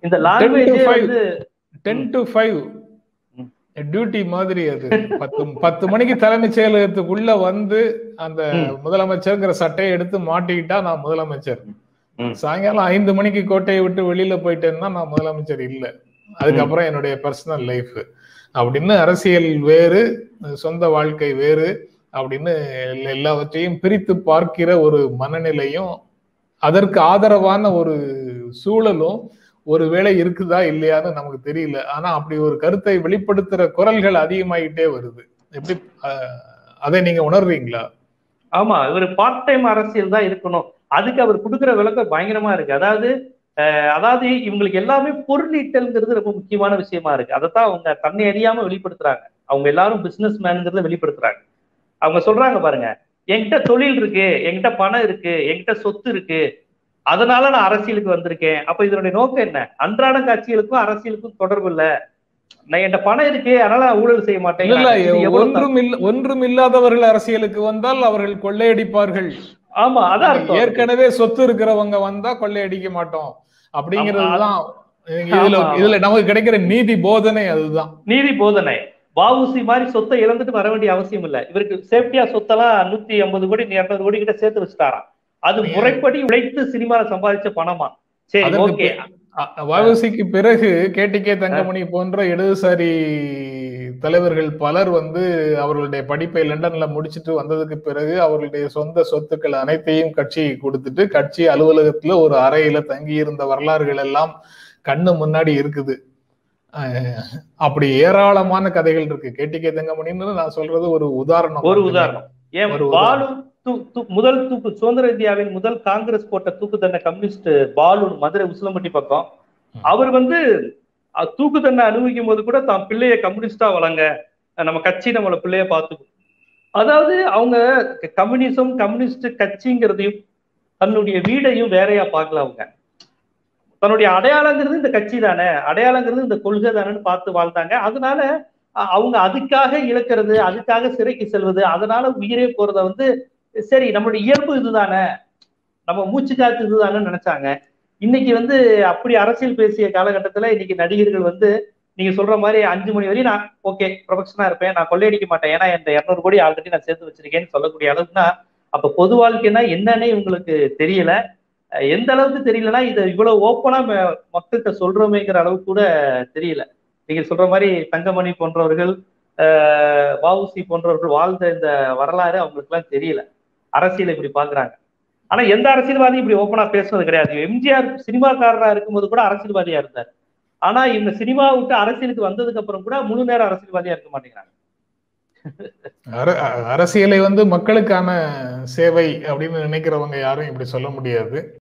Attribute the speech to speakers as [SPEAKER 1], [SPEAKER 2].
[SPEAKER 1] இந்த language
[SPEAKER 2] five.
[SPEAKER 1] வந்து
[SPEAKER 2] ten to five
[SPEAKER 1] ம்.
[SPEAKER 2] டியூட்டி மாதிரி அது பத்து பத்து மணிக்கு தலைமைச் செயலகத்துக்குள்ள வந்து அந்த
[SPEAKER 1] ம்.
[SPEAKER 2] முதலமைச்சர்ங்கிற சட்டையை எடுத்து மாட்டிக்கிட்டா நான் முதலமைச்சர்
[SPEAKER 1] ம்.
[SPEAKER 2] சாயங்காலம் ஐந்து மணிக்கு கோட்டையை விட்டு வெளியில போயிட்டேன்னா நான் முதலமைச்சர் இல்ல அதுக்கப்புறம் என்னுடைய பர்சனல் லைஃப் அப்படின்னு அரசியல் வேறு சொந்த வாழ்க்கை வேறு அப்படின்னு எல்லா- எல்லாவற்றையும் பிரித்து பார்க்கிற ஒரு மனநிலையும் அதற்கு ஆதரவான ஒரு சூழலும் ஒருவேளை இருக்குதா இல்லையான்னு நமக்கு தெரியல ஆனா அப்படி ஒரு கருத்தை வெளிப்படுத்துற குரல்கள் அதிகமாயிட்டே வருது எப்படி அஹ், அதை நீங்க உணர்றீங்களா
[SPEAKER 1] ஆமா இவர் பார்ட் டைம் அரசியல் தான் இருக்கணும் அதுக்கு அவர் கொடுக்குற விளக்கம் பயங்கரமா இருக்கு அதாவது அஹ், அதாவது இவங்களுக்கு எல்லாமே பொருளீட்டல்ங்கிறது ரொம்ப முக்கியமான விஷயமா இருக்கு அதைத்தான் அவங்க தன்னை அறியாம வெளிப்படுத்துறாங்க அவங்க எல்லாரும் பிசினஸ் மேனுங்கிறத வெளிப்படுத்துறாங்க அவங்க சொல்றாங்க பாருங்க என்கிட்ட தொழில் இருக்கு என்கிட்ட பணம் இருக்கு என்கிட்ட சொத்து இருக்கு அதனால நான் அரசியலுக்கு வந்திருக்கேன் அப்ப இதனுடைய நோக்கம் என்ன அன்றாட காட்சிகளுக்கும் அரசியலுக்கும் தொடர்பு இல்ல நான் என்கிட்ட பணம் இருக்கு அதனால நான் ஊழல் செய்ய மாட்டேன்
[SPEAKER 2] இல்ல
[SPEAKER 1] இது எவ்வளவு
[SPEAKER 2] ஒன்றும் இல்ல ஒன்றும் இல்லாதவர்கள் அரசியலுக்கு வந்தால் அவர்கள் கொள்ளையடிப்பார்கள்
[SPEAKER 1] ஆமா அதான் அர்த்தம்
[SPEAKER 2] ஏற்கனவே சொத்து இருக்கிறவங்க வந்தா கொள்ளையடிக்க மாட்டோம் அப்படிங்கறதுதான் இதுல
[SPEAKER 1] ஆமா.
[SPEAKER 2] இதுல நமக்கு கிடைக்கிற நீதி போதனை அதுதான்
[SPEAKER 1] நீதி போதனை வஉசி மாதிரி சொத்தை இழந்துட்டு வர வேண்டிய அவசியம் இல்ல இவருக்கு சேஃப்டியா சொத்தெல்லாம் நூத்தி ஐம்பது கோடி இரநூறு கோடி கிட்ட சேர்த்து வச்சுட்டாராம் அது
[SPEAKER 2] நீங்க-
[SPEAKER 1] முறைப்படி உழைத்து சினிமால சம்பாதிச்ச பணமா சரி
[SPEAKER 2] அதற்கு
[SPEAKER 1] ஓகே
[SPEAKER 2] வஉசிக்கு பிறகு கேடிகே தங்கமணி போன்ற இடதுசாரி தலைவர்கள் பலர் வந்து அவர்களுடைய படிப்பை லண்டன்ல முடிச்சிட்டு வந்ததுக்கு பிறகு அவர்களுடைய சொந்த சொத்துக்கள் அனைத்தையும் கட்சி கொடுத்துட்டு கட்சி அலுவலகத்துல ஒரு அறையில தங்கி இருந்த வரலாறுகள் எல்லாம் கண்ணு முன்னாடி இருக்குது அஹ் அப்படி ஏராளமான கதைகள் இருக்கு கேடிகே தங்கமணின்னு நான் சொல்றது ஒரு உதாரணம்
[SPEAKER 1] ஒரு
[SPEAKER 2] மட்டுமே.
[SPEAKER 1] உதாரணம் ஏன்
[SPEAKER 2] ஒரு
[SPEAKER 1] பாலு தூ- தூ- முதல் தூக்கு சுதந்திர இந்தியாவின் முதல் காங்கிரஸ் போட்ட தூக்கு தண்டனை கம்யூனிஸ்ட் பாலு மதுரை உசிலம்பட்டி பக்கம்
[SPEAKER 2] ம்.
[SPEAKER 1] அவர் வந்து அஹ், தூக்கு தண்டனை அனுபவிக்கும் போது கூட தான் பிள்ளைய கம்யூனிஸ்டா வளங்க அஹ், நம்ம கட்சி நம்மள பிள்ளைய பார்த்துக்கும் அதாவது அவங்க கம்யூனிசம் கம்யூனிஸ்ட் கட்சிங்கிறதையும் தன்னுடைய வீடையும் வேறையா பார்க்கல அவங்க தன்னுடைய அடையாளங்கிறது இந்த கட்சி தானே அடையாளங்கிறது இந்த கொள்கை தானேன்னு பார்த்து வாழ்ந்தாங்க அதனால அ- அவங்க அதுக்காக இழக்கிறது அதுக்காக சிறைக்கு செல்வது அதனால உயிரே போறத வந்து சரி நம்மளுடைய இயல்பு இதுதானே நம்ம மூச்சு காத்து இதுதானே நினைச்சாங்க இன்னைக்கு வந்து அப்படி அரசியல் பேசிய காலகட்டத்துல இன்னைக்கு நடிகர்கள் வந்து நீங்க சொல்ற மாதிரி அஞ்சு மணி வரையும் நான் ஓகே ப்ரொஃபஷனா இருப்பேன் நான் கொள்ளையடிக்க மாட்டேன் ஏன்னா இந்த இரநூறு கோடி ஆல்ரெடி நான் சேர்த்து வச்சிருக்கேன்னு சொல்லக்கூடிய அளவுக்குன்னா அப்ப பொது வாழ்க்கைன்னா என்னன்னே உங்களுக்கு தெரியல அஹ் எந்த அளவுக்கு தெரியலன்னா இதை இவ்வளவு ஓப்பனா மக்கள்கிட்ட சொல்றோமேங்கிற அளவுக்கு கூட தெரியல நீங்க சொல்ற மாதிரி தங்கமணி போன்றவர்கள் ஆஹ் வஉசி போன்றவர்கள் வாழ்ந்த இந்த வரலாறு அவங்களுக்கு எல்லாம் தெரியல அரசியலை இப்படி பாக்குறாங்க ஆனா எந்த அரசியல்வாதியும் இப்படி ஓப்பனா பேசுனது கிடையாது எம்ஜிஆர் சினிமாக்காரரா இருக்கும்போது கூட அரசியல்வாதியா இருந்தார் ஆனா இவங்க சினிமா விட்டு அரசியலுக்கு வந்ததுக்கு அப்புறம் கூட முழு நேரம் அரசியல்வாதியா இருக்க மாட்டேங்கிறாங்க
[SPEAKER 2] அர- அ- அரசியலை வந்து மக்களுக்கான சேவை அப்படின்னு நினைக்கிறவங்க யாரும் இப்படி சொல்ல முடியாது